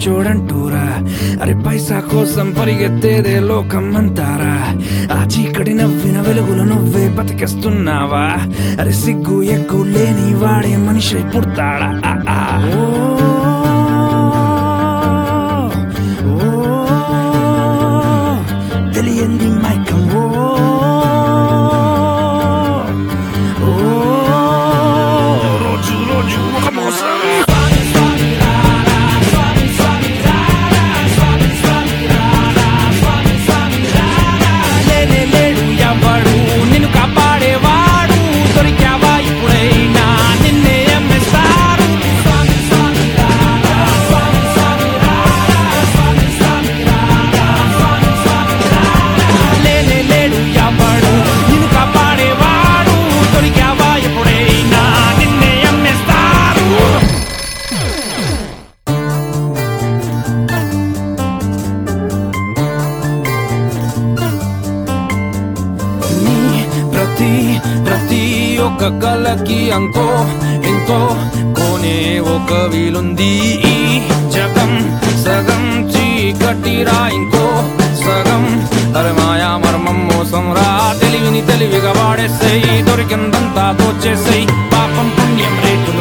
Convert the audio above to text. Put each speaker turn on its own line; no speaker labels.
పిచ్చోడంటూరా అరే పైసా కోసం పరిగెత్తేదే లోకం అంటారా ఆ చీకటి నవ్విన వెలుగులు నువ్వే బతికేస్తున్నావా అరే సిగ్గు ఎక్కువ లేని వాడే మనిషి పుడతాడా ఆ, ఆ. ఓ, ఓ, తెలియంది మైకం ఓ ఓ, రోజు రోజు ఒక మోసం లేనే లేడు ఎవడు నిన్ను కాపాడేవాడు దొరికావా ఇప్పుడైనా నిన్నే అమ్మేస్తారు లేనే లేడు ఎవడు నిన్ను కాపాడేవాడు దొరికావా ఎప్పుడైనా నిన్నే అమ్మేస్తారు నీ ప్రతి ప్రతి ఒక్క కలకి అంతో ఎంతో కోనే ఒక వీలుంది ఈ జగం సగం చీకటిరా ఇంకో సగం అరే మాయా మర్మం మోసం రా తెలివిని తెలివిగా వాడేసేయి దొరికిందంతా దోచేసేయి పాపం పుణ్యం రేటు